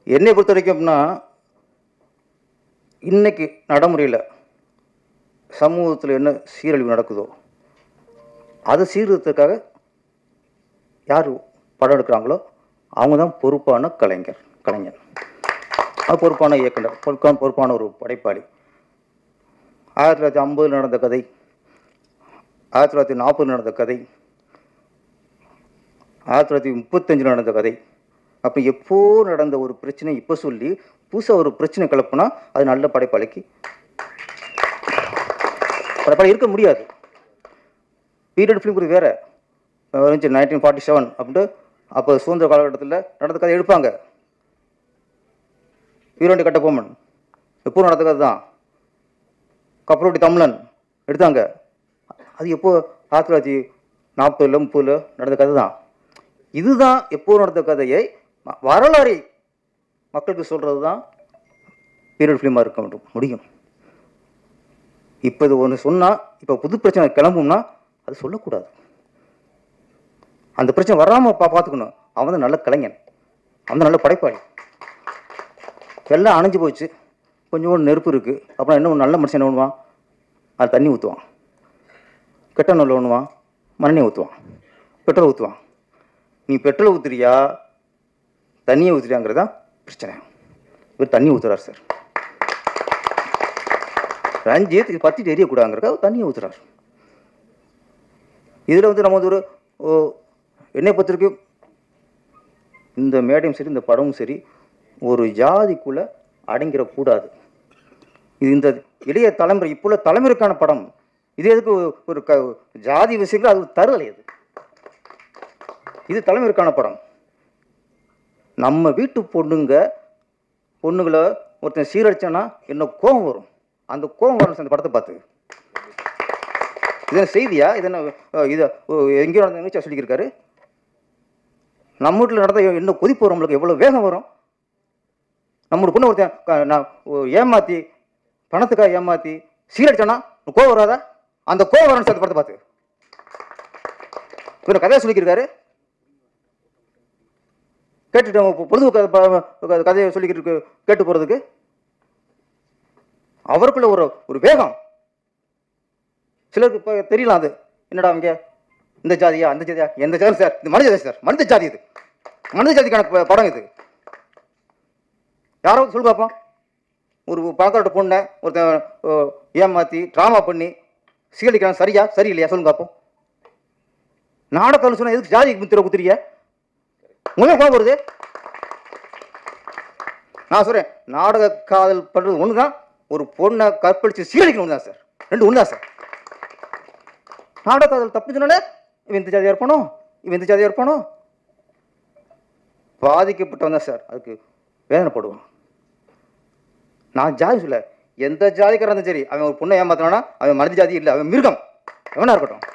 என்னை பொறுத்த வரைக்கும் அப்படின்னா இன்னைக்கு நடைமுறையில் சமூகத்தில் என்ன சீரழிவு நடக்குதோ அதை சீர்திருத்தத்துக்காக யார் படம் எடுக்கிறாங்களோ அவங்க தான் பொறுப்பான கலைஞர் கலைஞர் அது பொறுப்பான இயக்குனர் பொறுப்பான பொறுப்பான ஒரு படைப்பாளி ஆயிரத்தி தொள்ளாயிரத்தி ஐம்பதில் நடந்த கதை ஆயிரத்தி தொள்ளாயிரத்தி நாற்பதில் நடந்த கதை ஆயிரத்தி தொள்ளாயிரத்தி முப்பத்தஞ்சில் நடந்த கதை அப்போ எப்போ நடந்த ஒரு பிரச்சனை இப்போ சொல்லி புதுசாக ஒரு பிரச்சனை கிளப்புனா அது நல்ல படைப்பாளிக்கு படைப்பாளி இருக்க முடியாது பீரியட் ஃபிலிம் வேறு இருந்துச்சு நைன்டீன் ஃபார்ட்டி செவன் அப்படின்ட்டு அப்போ சுதந்திர காலகட்டத்தில் நடந்த கதை எடுப்பாங்க வீரண்டி கட்டபொம்மன் எப்போ நடந்த கதை தான் கப்பலோட்டி தமிழன் எடுத்தாங்க அது எப்போ ஆயிரத்தி தொள்ளாயிரத்தி நாற்பதுல முப்பதுல நடந்த கதை தான் இதுதான் எப்போ நடந்த கதையை ம- வரலாறை மக்களுக்கு சொல்கிறது தான் பீரியட் ஃபிலிமாக இருக்க முடியும் முடியும் இப்போ இது ஒன்று சொன்னால் இப்போ புது பிரச்சனை கிளம்பும்னா அது சொல்லக்கூடாது அந்த பிரச்சனை வராமல் பா பார்த்துக்கணும் அவன் தான் நல்ல கலைஞன் அவன் தான் நல்ல படைப்பாளி எல்லாம் அணைஞ்சு போச்சு கொஞ்சோண்டு நெருப்பு இருக்குது அப்புறம் என்ன ஒரு நல்ல மனுஷன் என்ன பண்ணுவான் அது தண்ணி ஊற்றுவான் கெட்ட நல்ல பண்ணுவான் மண்ணெண்ணெய் ஊற்றுவான் பெட்ரோல் ஊற்றுவான் நீ பெட்ரோல் ஊற்றுறியா தண்ணியை ஊற்றுறியாங்கிறது தான் பிரச்சனை இவர் தண்ணி ஊற்றுறாரு சார் ரஞ்சித் இது பத்திட்டு எரியக்கூடாதுங்கிறக்க அவர் தண்ணியை ஊற்றுறாரு இதில் வந்து நம்ம வந்து ஒரு ஓ, என்னை பொறுத்த வரைக்கும் இந்த மேடையும் சரி இந்த படமும் சரி ஒரு ஜாதிக்குள்ளே அடங்கிடக்கூடாது இது இந்த இளைய தலைமுறை இப்போ உள்ள தலைமுறைக்கான படம் இது எதுக்கு ஒரு- ஒரு க ஜாதி விஷயங்கள் அது தருதலை அது இது தலைமுறைக்கான படம் நம்ம வீட்டு பொண்ணுங்க பொண்ணுங்களை ஒருத்தன் சீரழிச்சானா என்ன கோபம் வரும் அந்த கோபம் வரும் சார் இந்த படத்தை பார்த்து இது என்ன செய்தியா இது என்ன அஹ், இது அஹ், எங்கேயோ நடந்த நிகழ்ச்சியா சொல்லியிருக்காரு நம்ம வீட்டில் நடந்த என்ன கொதிப்பு வரும் நம்மளுக்கு எவ்வளோ வேகம் வரும் நம்மளோட பொண்ணு ஒருத்தன் க- நான் ஓ- ஏமாத்தி பணத்துக்காக ஏமாத்தி சீரடிச்சானா உனக்கு கோவம் வராதா அந்த கோவம் வரணும் சார் இந்த படத்தை பார்த்து இவர் கதையை சொல்லிக்கிருக்காரு கேட்டுட்டு அவங்க பொ- பொழுது க- ப- க- கதையை சொல்லிக்கிட்டு இருக்கு- கேட்டு போகிறதுக்கு அவருக்குள்ள ஒரு ஒரு வேகம் சிலருக்கு இப்போ தெரியலாம் அது என்னடா அவங்க இந்த ஜாதியா அந்த ஜாதியா எந்த ஜாதி சார் இது மனித ஜாதி சார் மனித ஜாதி இது மனித ஜாதிக்கான ப- படம் இது யாராவது சொல்லு பார்ப்போம் ஒரு பணக்காரோட பொண்ணை ஒருத்தன் ஓ, ஏமாத்தி ட்ராமா பண்ணி சீரழிக்கிறான் சரியா சரியில்லையா சொல்லுங்க பார்ப்போம் நாடகம் சொன்னா எதுக்கு ஜாதி முத்திர குத்துறீங்க முதல்ல கோபம் வருது நான் சொல்றேன் நாடக காதல் பண்றது ஒன்று தான் ஒரு பொண்ணை கற்பழிச்சு சீரழிக்கணும் ஒன்று தான் சார் ரெண்டு ஒன்று தான் சார் நாடக காதல் தப்பு சொன்னாலே இவன் இந்த ஜாதியாக இருப்பானோ இவன் இந்த ஜாதியாக இருப்பானோ பாதிக்கப்பட்டவன் தான் சார் அதுக்கு வேதனைப்படுவான் நான் ஜாதி சொல்ல எந்த ஜாதிக்காரன் இருந்தாலும் சரி அவன் ஒரு பொண்ணை ஏமாத்தினானா அவன் மனித ஜாதி இல்லை அவன் மிருகம் எவனா இருக்கட்டும்